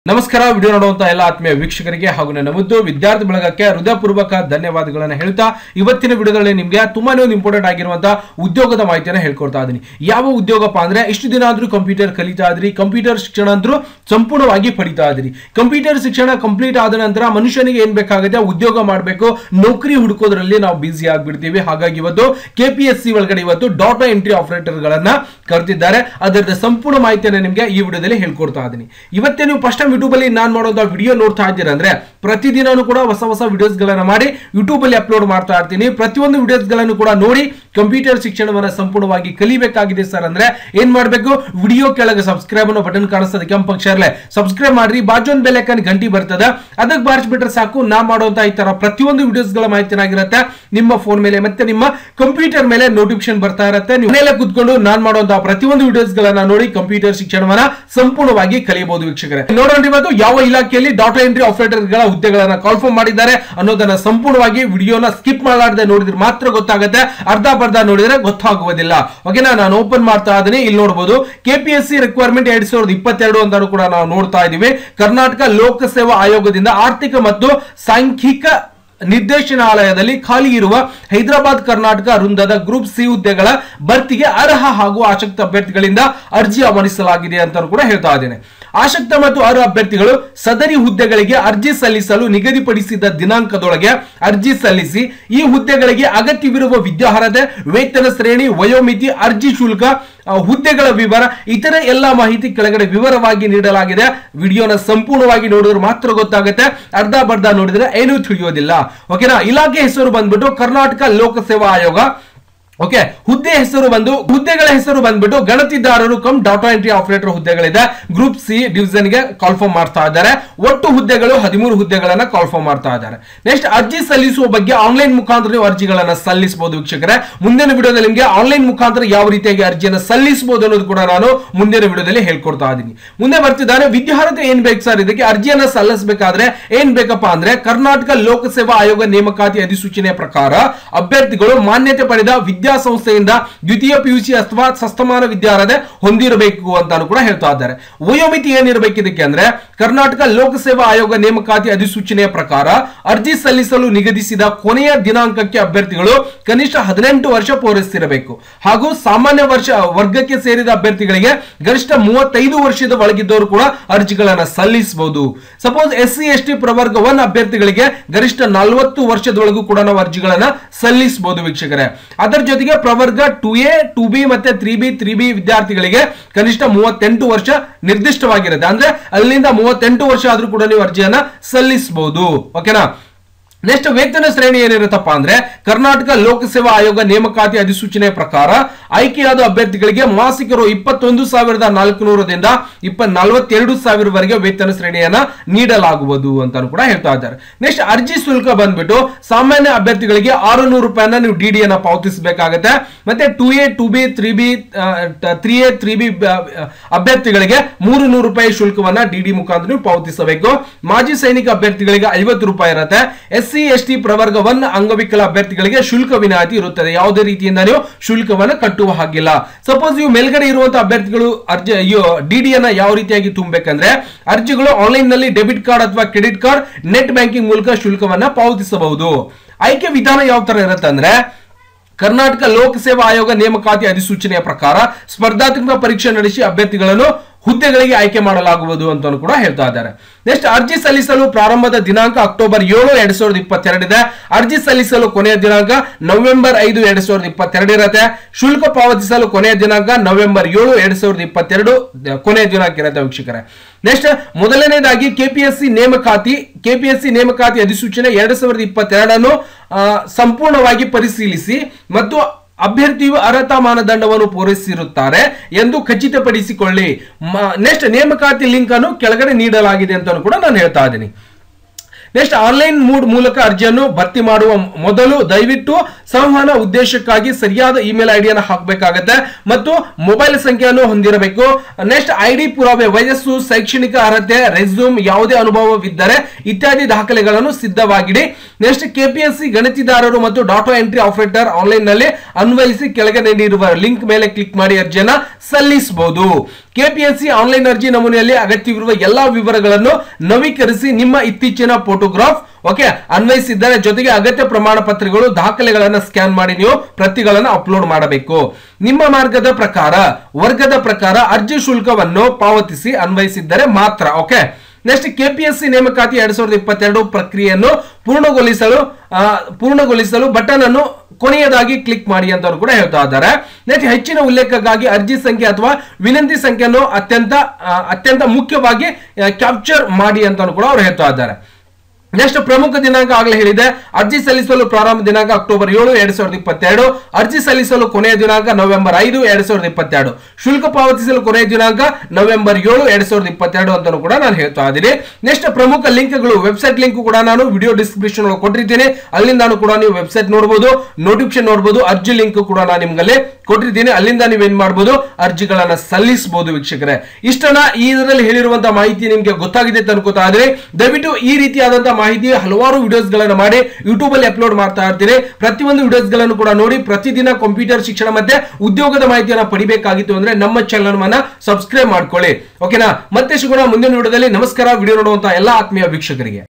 ನಮಸ್ಕಾರ ವಿಡಿಯೋ ನೋಡುವಂತ ಎಲ್ಲ ಆತ್ಮೀಯ ವೀಕ್ಷಕರಿಗೆ ಹಾಗೂ ನನ್ನ ಮುದ್ದು ವಿದ್ಯಾರ್ಥಿ ಬಳಗಕ್ಕೆ ಹೃದಯಪೂರ್ವಕ ಧನ್ಯವಾದಗಳನ್ನ ಹೇಳ್ತಾ ಇವತ್ತಿನ ವಿಡಿಯೋದಲ್ಲಿ ನಿಮ್ಗೆ ತುಂಬಾನೇ ಒಂದು ಇಂಪಾರ್ಟೆಂಟ್ ಆಗಿರುವಂತಹ ಉದ್ಯೋಗದ ಮಾಹಿತಿಯನ್ನು ಹೇಳ್ಕೊಡ್ತಾ ಇದ್ದೀನಿ ಯಾವ ಉದ್ಯೋಗಪ್ಪ ಅಂದ್ರೆ ಇಷ್ಟು ದಿನ ಆದ್ರೂ ಕಂಪ್ಯೂಟರ್ ಕಲಿತಾ ಇದ್ರಿ ಕಂಪ್ಯೂಟರ್ ಶಿಕ್ಷಣ ಅಂದ್ರೂ ಸಂಪೂರ್ಣವಾಗಿ ಪಡಿತಾ ಇದ್ರಿ ಕಂಪ್ಯೂಟರ್ ಶಿಕ್ಷಣ ಕಂಪ್ಲೀಟ್ ಆದ ನಂತರ ಮನುಷ್ಯನಿಗೆ ಏನ್ ಬೇಕಾಗುತ್ತೆ ಉದ್ಯೋಗ ಮಾಡಬೇಕು ನೌಕರಿ ಹುಡುಕೋದ್ರಲ್ಲಿ ನಾವು ಬಿಸಿ ಆಗ್ಬಿಡ್ತೀವಿ ಹಾಗಾಗಿ ಇವತ್ತು ಕೆ ಪಿ ಎಸ್ ಸಿ ಒಳಗಡೆ ಇವತ್ತು ಡಾಟಾ ಎಂಟ್ರಿ ಆಪರೇಟರ್ ಗಳನ್ನ ಕರೆದಿದ್ದಾರೆ ಅದರದ ಸಂಪೂರ್ಣ ಮಾಹಿತಿಯನ್ನು ನಿಮಗೆ ಈ ವಿಡಿಯೋದಲ್ಲಿ ಹೇಳ್ಕೊಡ್ತಾ ಇದ್ದೀನಿ ಇವತ್ತೇ ನೀವು ಫಸ್ಟ್ ಟೈಮ್ ಯೂಟ್ಯೂಬ್ ಅಲ್ಲಿ ನಾನು ಮಾಡುವಂತ ವಿಡಿಯೋ ನೋಡ್ತಾ ಇದ್ದೀರಾ ಅಂದ್ರೆ ಪ್ರತಿದಿನನೂ ಕೂಡ ಹೊಸ ಹೊಸ ವಿಡಿಯೋಸ್ ಗಳನ್ನ ಮಾಡಿ ಯೂಟ್ಯೂಬ್ ಅಲ್ಲಿ ಅಪ್ಲೋಡ್ ಮಾಡ್ತಾ ಇರ್ತೀನಿ ಪ್ರತಿಯೊಂದು ವಿಡಿಯೋಸ್ ಗಳನ್ನು ಕೂಡ ನೋಡಿ ಕಂಪ್ಯೂಟರ್ ಶಿಕ್ಷಣವನ್ನ ಸಂಪೂರ್ಣವಾಗಿ ಕಲಿಬೇಕಾಗಿದೆ ಸರ್ ಅಂದ್ರೆ ಏನ್ ಮಾಡ್ಬೇಕು ವಿಡಿಯೋ ಕೆಳಗೆ ಸಬ್ಸ್ಕ್ರೈಬ್ ಅನ್ನೋ ಬಟನ್ ಕಾಣಿಸ್ತದೆ ಕೆಂಪು ಅಕ್ಷರಲೆ ಸಬ್ಸ್ಕ್ರೈಬ್ ಮಾಡ್ರಿ ಬಾಜು ಒಂದು ಬೆಲೆಕನ್ ಗಂಟಿ ಬರ್ತದೆ ಅದಕ್ಕೆ ಬಾರಿಸ್ಬಿಟ್ರೆ ಸಾಕು ನಾ ಮಾಡುವಂತ ಈ ತರ ಪ್ರತಿಯೊಂದು ವಿಡಿಯೋಸ್ ಗಳ ಮಾಹಿತಿ ಏನಾಗಿರುತ್ತೆ ನಿಮ್ಮ ಫೋನ್ ಮೇಲೆ ಮತ್ತೆ ನಿಮ್ಮ ಕಂಪ್ಯೂಟರ್ ಮೇಲೆ ನೋಟಿಫಿಕೇಶನ್ ಬರ್ತಾ ಇರುತ್ತೆ ನೀವು ಮನೆಯಲ್ಲೇ ಕೂತ್ಕೊಂಡು ನಾನ್ ಮಾಡುವಂತಹ ಪ್ರತಿಯೊಂದು ವಿಡಿಯೋಸ್ ಗಳನ್ನ ನೋಡಿ ಕಂಪ್ಯೂಟರ್ ಶಿಕ್ಷಣವನ್ನ ಸಂಪೂರ್ಣವಾಗಿ ಕಲಿಯಬಹುದು ವೀಕ್ಷಕರೇ ನೋಡೋಣ ಇವತ್ತು ಯಾವ ಇಲಾಖೆಯಲ್ಲಿ ಡಾಟಾ ಎಂಟ್ರಿ ಆಪರೇಟರ್ ಗಳ ಹುದ್ದೆಗಳನ್ನ ಕಾಲ್ಫಾರ್ಮ್ ಮಾಡಿದ್ದಾರೆ ಅನ್ನೋದನ್ನ ಸಂಪೂರ್ಣವಾಗಿ ವಿಡಿಯೋನ ಸ್ಕಿಪ್ ಮಾಡಲಾರದೆ ನೋಡಿದ್ರೆ ಮಾತ್ರ ಗೊತ್ತಾಗುತ್ತೆ ಅರ್ಧ ಬರ್ಧ ನೋಡಿದ್ರೆ ಗೊತ್ತಾಗುವುದಿಲ್ಲ ಓಕೆನಾ ನಾನು ಓಪನ್ ಮಾಡ್ತಾ ಇದ್ದೀನಿ ಇಲ್ಲಿ ನೋಡಬಹುದು ಕೆಪಿಎಸ್ಸಿ ರಿಕ್ವೈರ್ಮೆಂಟ್ ಎರಡ್ ಸಾವಿರದ ಇಪ್ಪತ್ತೆರಡು ಅಂತಾನು ಕೂಡ ನಾವು ನೋಡ್ತಾ ಇದೀವಿ ಕರ್ನಾಟಕ ಲೋಕಸೇವಾ ಆಯೋಗದಿಂದ ಆರ್ಥಿಕ ಮತ್ತು ಸಾಂಖ್ಯಿಕ ನಿರ್ದೇಶನಾಲಯದಲ್ಲಿ ಖಾಲಿ ಇರುವ ಹೈದರಾಬಾದ್ ಕರ್ನಾಟಕ ವೃಂದದ ಗ್ರೂಪ್ ಸಿ ಹುದ್ದೆಗಳ ಭರ್ತಿಗೆ ಅರ್ಹ ಹಾಗೂ ಆಸಕ್ತ ಅಭ್ಯರ್ಥಿಗಳಿಂದ ಅರ್ಜಿ ಆಹ್ವಾನಿಸಲಾಗಿದೆ ಅಂತ ಕೂಡ ಹೇಳ್ತಾ ಇದ್ದೇನೆ ಆಸಕ್ತ ಮತ್ತು ಅರ್ಹ ಅಭ್ಯರ್ಥಿಗಳು ಸದರಿ ಹುದ್ದೆಗಳಿಗೆ ಅರ್ಜಿ ಸಲ್ಲಿಸಲು ನಿಗದಿಪಡಿಸಿದ ದಿನಾಂಕದೊಳಗೆ ಅರ್ಜಿ ಸಲ್ಲಿಸಿ ಈ ಹುದ್ದೆಗಳಿಗೆ ಅಗತ್ಯವಿರುವ ವಿದ್ಯಾರ್ಹತೆ ವೇತನ ಶ್ರೇಣಿ ವಯೋಮಿತಿ ಅರ್ಜಿ ಶುಲ್ಕ ಆ, ಹುದ್ದೆಗಳ ವಿವರ ಇತರೆ ಎಲ್ಲ ಮಾಹಿತಿ ಕೆಳಗಡೆ ವಿವರವಾಗಿ ನೀಡಲಾಗಿದೆ ವಿಡಿಯೋನ ಸಂಪೂರ್ಣವಾಗಿ ನೋಡಿದ್ರೆ ಮಾತ್ರ ಗೊತ್ತಾಗುತ್ತೆ ಅರ್ಧ ಬರ್ಧ ನೋಡಿದ್ರೆ ಏನೂ ತಿಳಿಯೋದಿಲ್ಲ ಓಕೆನಾ ಇಲಾಖೆ ಹೆಸರು ಬಂದ್ಬಿಟ್ಟು ಕರ್ನಾಟಕ ಲೋಕಸೇವಾ ಆಯೋಗ ಓಕೆ ಹುದ್ದೆ ಹೆಸರು ಬಂದು ಹುದ್ದೆಗಳ ಹೆಸರು ಬಂದ್ಬಿಟ್ಟು ಗಣತಿದಾರರು ಕಮ್ ಡಾಟಾ ಎಂಟ್ರಿ ಆಪರೇಟರ್ ಹುದ್ದೆಗಳಿದೆ ಗ್ರೂಪ್ ಸಿ ಡಿವಿಷನ್ ಗೆ ಕಾಲ್ಫಾರ್ಮ್ ಮಾಡ್ತಾ ಇದ್ದಾರೆ ಒಟ್ಟು ಹುದ್ದೆಗಳು ಹದಿಮೂರು ಹುದ್ದೆಗಳನ್ನ ಕಾಲ್ಫಾರ್ಮ್ ಮಾಡ್ತಾ ಇದ್ದಾರೆ ನೆಕ್ಸ್ಟ್ ಅರ್ಜಿ ಸಲ್ಲಿಸುವ ಬಗ್ಗೆ ಆನ್ಲೈನ್ ಮುಖಾಂತರ ನೀವು ಅರ್ಜಿಗಳನ್ನ ಸಲ್ಲಿಸಬಹುದು ವೀಕ್ಷಕರೇ ಮುಂದಿನ ವಿಡಿಯೋದಲ್ಲಿ ನಿಮಗೆ ಆನ್ಲೈನ್ ಮುಖಾಂತರ ಯಾವ ರೀತಿಯಾಗಿ ಅರ್ಜಿಯನ್ನು ಸಲ್ಲಿಸಬಹುದು ಅನ್ನೋದು ಕೂಡ ನಾನು ಮುಂದಿನ ವಿಡಿಯೋದಲ್ಲಿ ಹೇಳ್ಕೊಡ್ತಾ ಇದ್ದೀನಿ ಮುಂದೆ ಬರ್ತಿದ್ದಾನೆ ವಿದ್ಯಾರ್ಹತೆ ಏನ್ ಬೇಕು ಸರ್ ಇದಕ್ಕೆ ಅರ್ಜಿಯನ್ನ ಸಲ್ಲಿಸಬೇಕಾದ್ರೆ ಏನ್ ಬೇಕಪ್ಪ ಅಂದ್ರೆ ಕರ್ನಾಟಕ ಲೋಕಸೇವಾ ಆಯೋಗ ನೇಮಕಾತಿ ಅಧಿಸೂಚನೆಯ ಪ್ರಕಾರ ಅಭ್ಯರ್ಥಿಗಳು ಮಾನ್ಯತೆ ಪಡೆದ ವಿದ್ಯಾಸಂಸ್ಥೆಯಿಂದ ದ್ವಿತೀಯ ಪಿಯುಸಿ ಅಥವಾ ಸಸ್ತಮಾನ ವಿದ್ಯಾರ್ಹತೆ ಹೊಂದಿರಬೇಕು ಅಂತಾನು ಕೂಡ ಹೇಳ್ತಾ ಇದ್ದಾರೆ ವಯೋಮಿತಿ ಏನಿರಬೇಕು ಇದಕ್ಕೆ ಅಂದ್ರೆ ಕರ್ನಾಟಕ ಲೋಕಸೇವಾ ಆಯೋಗ ನೇಮಕಾತಿ ಅಧಿಸೂಚನೆಯ ಪ್ರಕಾರ ಅರ್ಜಿ ಸಲ್ಲಿಸಲು ನಿಗದಿಸಿದ ಕೊನೆಯ ದಿನಾಂಕಕ್ಕೆ ಅಭ್ಯರ್ಥಿಗಳು ಕನಿಷ್ಠ ಹದಿನೆಂಟು ವರ್ಷ ಪೂರೈಸಿರಬೇಕು ಹಾಗೂ ಸಾಮಾನ್ಯ ವರ್ಷ ವರ್ಗಕ್ಕೆ ಸೇರಿದ ಅಭ್ಯರ್ಥಿಗಳಿಗೆ ಗರಿಷ್ಠ ಮೂವತ್ತೈದು ವರ್ಷದ ಒಳಗಿದ್ದವರು ಕೂಡ ಅರ್ಜಿಗಳನ್ನ ಸಲ್ಲಿಸಬಹುದು suppose S C S T ಪ್ರವರ್ಗ ಒನ್ ಅಭ್ಯರ್ಥಿಗಳಿಗೆ ಗರಿಷ್ಠ ನಲವತ್ತು ವರ್ಷದೊಳಗೂ ಕೂಡ ನಾವು ಅರ್ಜಿಗಳನ್ನ ಸಲ್ಲಿಸಬಹುದು ವೀಕ್ಷಕರೇ ಅದರ ಜೊತೆಗೆ ಪ್ರವರ್ಗ ಟು ಎ ಟು ಬಿ ಮತ್ತೆ ತ್ರೀ ಬಿ ತ್ರೀ ಬಿ ವಿದ್ಯಾರ್ಥಿಗಳಿಗೆ ಕನಿಷ್ಠ ಮೂವತ್ತೆಂಟು ವರ್ಷ ನಿರ್ದಿಷ್ಟವಾಗಿರುತ್ತೆ ಅಂದ್ರೆ ಅಲ್ಲಿಂದ ಮೂವತ್ತೆಂಟು ವರ್ಷ ಆದ್ರೂ ಕೂಡ ನೀವು ಅರ್ಜಿಯನ್ನ ಸಲ್ಲಿಸಬಹುದು ಓಕೆನಾ ನೆಕ್ಸ್ಟ್ ವೇತನ ಶ್ರೇಣಿ ಏನಿರುತ್ತಪ್ಪ ಅಂದ್ರೆ ಕರ್ನಾಟಕ ಲೋಕಸೇವಾ ಆಯೋಗ ನೇಮಕಾತಿ ಅಧಿಸೂಚನೆಯ ಪ್ರಕಾರ ಆಯ್ಕೆಯಾದ ಅಭ್ಯರ್ಥಿಗಳಿಗೆ ಮಾಸಿಕ ರು ಇಪ್ಪತ್ತೊಂದು ಸಾವಿರದ ನಾಲ್ಕುನೂರದಿಂದ ಇಪ್ಪ ನಲವತ್ತೆರಡು ಸಾವಿರವರೆಗೆ ವೇತನ ಶ್ರೇಣಿಯನ್ನ ನೀಡಲಾಗುವುದು ಅಂತಾನು ಕೂಡ ಹೇಳ್ತಾ ಇದ್ದಾರೆ ನೆಕ್ಸ್ಟ್ ಅರ್ಜಿ ಶುಲ್ಕ ಬಂದ್ಬಿಟ್ಟು ಸಾಮಾನ್ಯ ಅಭ್ಯರ್ಥಿಗಳಿಗೆ ಆರುನೂರು ರೂಪಾಯಿನ ನೀವು ಡಿ ಡಿಯನ್ನ ಪಾವತಿಸಬೇಕಾಗತ್ತೆ ಮತ್ತೆ two A two B three B three A three B ಅಭ್ಯರ್ಥಿಗಳಿಗೆ ಮೂರು ನೂರು ರೂಪಾಯಿ ಶುಲ್ಕವನ್ನ ಡಿ ಡಿ ಮುಖಾಂತರ ನೀವು ಪಾವತಿಸಬೇಕು ಮಾಜಿ ಸೈನಿಕ ಅಭ್ಯರ್ಥಿಗಳಿಗೆ ಐವತ್ತು ರೂಪಾಯಿ ಇರುತ್ತೆ ಎಸ್ ಸಿ ಎಸ್ ಟಿ ಪ್ರವರ್ಗ ಒನ್ ಅಂಗವಿಕಲ ಅಭ್ಯರ್ಥಿಗಳಿಗೆ ಶುಲ್ಕ ವಿನಾಯಿತಿ ಇರುತ್ತದೆ ಯಾವುದೇ ರೀತಿಯಿಂದ ನೀವು ಶುಲ್ಕವನ್ನು ಕಟ್ಟುವ ಹಾಗಿಲ್ಲ ಸಪೋಸ್ ನೀವು ಮೇಲ್ಗಡೆ ಇರುವಂತಹ ಅಭ್ಯರ್ಥಿಗಳು ಅರ್ಜಿ ಡಿ ಡಿ ಅನ್ನ ಯಾವ ರೀತಿಯಾಗಿ ತುಂಬಬೇಕಂದ್ರೆ ಅರ್ಜಿಗಳು ಆನ್ಲೈನ್ ನಲ್ಲಿ ಡೆಬಿಟ್ ಕಾರ್ಡ್ ಅಥವಾ ಕ್ರೆಡಿಟ್ ಕಾರ್ಡ್ ನೆಟ್ ಬ್ಯಾಂಕಿಂಗ್ ಮೂಲಕ ಶುಲ್ಕವನ್ನ ಪಾವತಿಸಬಹುದು ಆಯ್ಕೆ ವಿಧಾನ ಯಾವ ತರ ಇರುತ್ತೆ ಅಂದ್ರೆ ಕರ್ನಾಟಕ ಲೋಕಸೇವಾ ಆಯೋಗ ನೇಮಕಾತಿ ಅಧಿಸೂಚನೆಯ ಪ್ರಕಾರ ಸ್ಪರ್ಧಾತ್ಮಕ ಪರೀಕ್ಷೆ ನಡೆಸಿ ಅಭ್ಯರ್ಥಿಗಳನ್ನು ಹುದ್ದೆಗಳಿಗೆ ಆಯ್ಕೆ ಮಾಡಲಾಗುವುದು ಅಂತ ಕೂಡ ಹೇಳ್ತಾ ಇದ್ದಾರೆ ನೆಕ್ಸ್ಟ್ ಅರ್ಜಿ ಸಲ್ಲಿಸಲು ಪ್ರಾರಂಭದ ದಿನಾಂಕ ಅಕ್ಟೋಬರ್ ಏಳು ಎರಡ್ ಸಾವಿರದ ಇಪ್ಪತ್ತೆರಡಿದೆ ಅರ್ಜಿ ಸಲ್ಲಿಸಲು ಕೊನೆಯ ದಿನಾಂಕ ನವೆಂಬರ್ ಐದು ಎರಡ್ ಸಾವಿರದ ಇಪ್ಪತ್ತೆರಡು ಇರುತ್ತೆ ಶುಲ್ಕ ಪಾವತಿಸಲು ಕೊನೆಯ ದಿನಾಂಕ ನವೆಂಬರ್ ಏಳು ಎರಡ್ ಸಾವಿರದ ಇಪ್ಪತ್ತೆರಡು ದ- ಕೊನೆಯ ದಿನಾಂಕ ಇರುತ್ತೆ ವೀಕ್ಷಕರೇ ನೆಕ್ಸ್ಟ್ ಮೊದಲನೇದಾಗಿ ಕೆಪಿಎಸ್ಸಿ ನೇಮಕಾತಿ ಕೆಪಿಎಸ್ಸಿ ನೇಮಕಾತಿ ಅಧಿಸೂಚನೆ ಎರಡ್ ಸಾವಿರದ ಇಪ್ಪತ್ತೆರಡನ್ನು ಆ, ಸಂಪೂರ್ಣವಾಗಿ ಪರಿಶೀಲಿಸಿ ಮತ್ತು ಅಭ್ಯರ್ಥಿಯು ಅರ್ಹತಾ ಮಾನದಂಡವನ್ನು ಪೂರೈಸಿರುತ್ತಾರೆ ಎಂದು ಖಚಿತಪಡಿಸಿಕೊಳ್ಳಿ ನೆಕ್ಸ್ಟ್ ನೇಮಕಾತಿ ಲಿಂಕ್ ಅನ್ನು ಕೆಳಗಡೆ ನೀಡಲಾಗಿದೆ ಅಂತ ಕೂಡ ನಾನು ಹೇಳ್ತಾ ಇದ್ದೀನಿ ನೆಕ್ಸ್ಟ್ ಆನ್ಲೈನ್ ಮೂಡ್ ಮೂಲಕ ಅರ್ಜಿಯನ್ನು ಭರ್ತಿ ಮಾಡುವ ಮೊದಲು ದಯವಿಟ್ಟು ಸಂವಹನ ಉದ್ದೇಶಕ್ಕಾಗಿ ಸರಿಯಾದ ಇಮೇಲ್ ಐಡಿಯನ್ನು ಹಾಕಬೇಕಾಗತ್ತೆ ಮತ್ತು ಮೊಬೈಲ್ ಸಂಖ್ಯೆಯನ್ನು ಹೊಂದಿರಬೇಕು ನೆಕ್ಸ್ಟ್ ಐಡಿ ಪುರಾವೆ ವಯಸ್ಸು ಶೈಕ್ಷಣಿಕ ಅರ್ಹತೆ ರೆಸ್ಯೂಮ್ ಯಾವುದೇ ಅನುಭವವಿದ್ದರೆ ಇತ್ಯಾದಿ ದಾಖಲೆಗಳನ್ನು ಸಿದ್ಧವಾಗಿಡಿ ನೆಕ್ಸ್ಟ್ ಕೆಪಿಎಸ್ಸಿ ಗಣತಿದಾರರು ಮತ್ತು ಡಾಟಾ ಎಂಟ್ರಿ ಆಪರೇಟರ್ ಆನ್ಲೈನ್ ನಲ್ಲಿ ಅನ್ವಯಿಸಿ ಕೆಳಗೆ ನೀಡಿರುವ ಲಿಂಕ್ ಮೇಲೆ ಕ್ಲಿಕ್ ಮಾಡಿ ಅರ್ಜಿಯನ್ನ ಸಲ್ಲಿಸಬಹುದು ಕೆಪಿಎಸ್ಸಿ ಆನ್ಲೈನ್ ಅರ್ಜಿ ನಮೂನೆಯಲ್ಲಿ ಅಗತ್ಯವಿರುವ ಎಲ್ಲಾ ವಿವರಗಳನ್ನು ನವೀಕರಿಸಿ ನಿಮ್ಮ ಇತ್ತೀಚಿನ ಫೋಟೋಗ್ರಾಫ್ ಓಕೆ ಅನ್ವಯಿಸಿದ್ದಾರೆ ಜೊತೆಗೆ ಅಗತ್ಯ ಪ್ರಮಾಣ ಪತ್ರಗಳು ದಾಖಲೆಗಳನ್ನು ಸ್ಕ್ಯಾನ್ ಮಾಡಿ ನೀವು ಪ್ರತಿಗಳನ್ನು ಅಪ್ಲೋಡ್ ಮಾಡಬೇಕು ನಿಮ್ಮ ಮಾರ್ಗದ ಪ್ರಕಾರ ವರ್ಗದ ಪ್ರಕಾರ ಅರ್ಜಿ ಶುಲ್ಕವನ್ನು ಪಾವತಿಸಿ ಅನ್ವಯಿಸಿದ್ದರೆ ಮಾತ್ರ ಓಕೆ ನೆಕ್ಸ್ಟ್ ಕೆಪಿಎಸ್ಸಿ ನೇಮಕಾತಿ ಎರಡ್ ಸಾವಿರದ ಇಪ್ಪತ್ತೆರಡು ಪ್ರಕ್ರಿಯೆಯನ್ನು ಪೂರ್ಣಗೊಳಿಸಲು ಆ, ಪೂರ್ಣಗೊಳಿಸಲು ಬಟನ್ ಅನ್ನು ಕೊನೆಯದಾಗಿ ಕ್ಲಿಕ್ ಮಾಡಿ ಅಂತ ಕೂಡ ಹೇಳ್ತಾ ಇದ್ದಾರೆ ನೆಕ್ಸ್ಟ್ ಹೆಚ್ಚಿನ ಉಲ್ಲೇಖಕ್ಕಾಗಿ ಅರ್ಜಿ ಸಂಖ್ಯೆ ಅಥವಾ ವಿನಂತಿ ಸಂಖ್ಯೆಯನ್ನು ಅತ್ಯಂತ ಆ, ಅತ್ಯಂತ ಮುಖ್ಯವಾಗಿ ಕ್ಯಾಪ್ಚರ್ ಮಾಡಿ ಅಂತ ಕೂಡ ಅವರು ಹೇಳ್ತಾ ಇದ್ದಾರೆ ನೆಕ್ಸ್ಟ್ ಪ್ರಮುಖ ದಿನಾಂಕ ಆಗಲೇ ಹೇಳಿದೆ ಅರ್ಜಿ ಸಲ್ಲಿಸಲು ಪ್ರಾರಂಭ ದಿನಾಂಕ ಅಕ್ಟೋಬರ್ ಏಳು ಎರಡ್ ಸಾವಿರದ ಇಪ್ಪತ್ತೆರಡು ಅರ್ಜಿ ಸಲ್ಲಿಸಲು ಕೊನೆಯ ದಿನಾಂಕ ನವೆಂಬರ್ ಐದು ಎರಡ್ ಸಾವಿರದ ಇಪ್ಪತ್ತೆರಡು ಶುಲ್ಕ ಪಾವತಿಸಲು ಕೊನೆಯ ದಿನಾಂಕ ನವೆಂಬರ್ ಏಳು ಎರಡ್ ಸಾವಿರದ ಇಪ್ಪತ್ತೆರಡು ಅಂತ ಕೂಡ ನಾನು ಹೇಳ್ತಾ ಇದ್ದೀನಿ ನೆಕ್ಸ್ಟ್ ಪ್ರಮುಖ ಲಿಂಕ್ಗಳು ವೆಬ್ಸೈಟ್ ಲಿಂಕ್ ಕೂಡ ನಾನು ವಿಡಿಯೋ ಡಿಸ್ಕ್ರಿಪ್ಷನ್ ಒಳಗೆ ಕೊಟ್ಟಿರ್ತೀನಿ ಅಲ್ಲಿಂದ ಕೂಡ ನೀವು ವೆಬ್ಸೈಟ್ ನೋಡಬಹುದು ನೋಟಿಫಿಕೇಶನ್ ನೋಡಬಹುದು ಅರ್ಜಿ ಲಿಂಕ್ ಕೂಡ ನಾನು ನಿಮ್ಗಲ್ಲಿ ಕೊಟ್ಟಿರ್ತೀನಿ ಅಲ್ಲಿಂದ ನೀವೇನ್ ಮಾಡಬಹುದು ಅರ್ಜಿಗಳನ್ನ ಸಲ್ಲಿಸಬಹುದು ವೀಕ್ಷಕರೇ ಇಷ್ಟನ್ನ ಇದರಲ್ಲಿ ಹೇಳಿರುವಂತಹ ಮಾಹಿತಿ ನಿಮ್ಗೆ ಗೊತ್ತಾಗಿದೆ ಅಂತ ಅನ್ಕೋತಾ ಇದ್ರೆ ದಯವಿಟ್ಟು ಈ ರೀತಿಯಾದಂತಹ ಮಾಹಿತಿ ಹಲವಾರು ವಿಡಿಯೋಸ್ ಗಳನ್ನ ಮಾಡಿ ಯೂಟ್ಯೂಬ್ ಅಲ್ಲಿ ಅಪ್ಲೋಡ್ ಮಾಡ್ತಾ ಇರ್ತೀನಿ ಪ್ರತಿಯೊಂದು ವಿಡಿಯೋಸ್ ಗಳನ್ನು ಕೂಡ ನೋಡಿ ಪ್ರತಿದಿನ ಕಂಪ್ಯೂಟರ್ ಶಿಕ್ಷಣ ಮತ್ತೆ ಉದ್ಯೋಗದ ಮಾಹಿತಿಯನ್ನ ಪಡಿಬೇಕಾಗಿತ್ತು ಅಂದ್ರೆ ನಮ್ಮ ಚಾನಲ್ ಅನ್ನ ಸಬ್ಸ್ಕ್ರೈಬ್ ಮಾಡ್ಕೊಳ್ಳಿ ಓಕೆನಾ ಮತ್ತೆ ಸಿಗೋಣ ಮುಂದಿನ ವಿಡಿಯೋದಲ್ಲಿ ನಮಸ್ಕಾರ ವಿಡಿಯೋ ನೋಡುವಂತಹ ಎಲ್ಲಾ ಆತ್ಮೀಯ ವೀಕ್ಷಕರಿಗೆ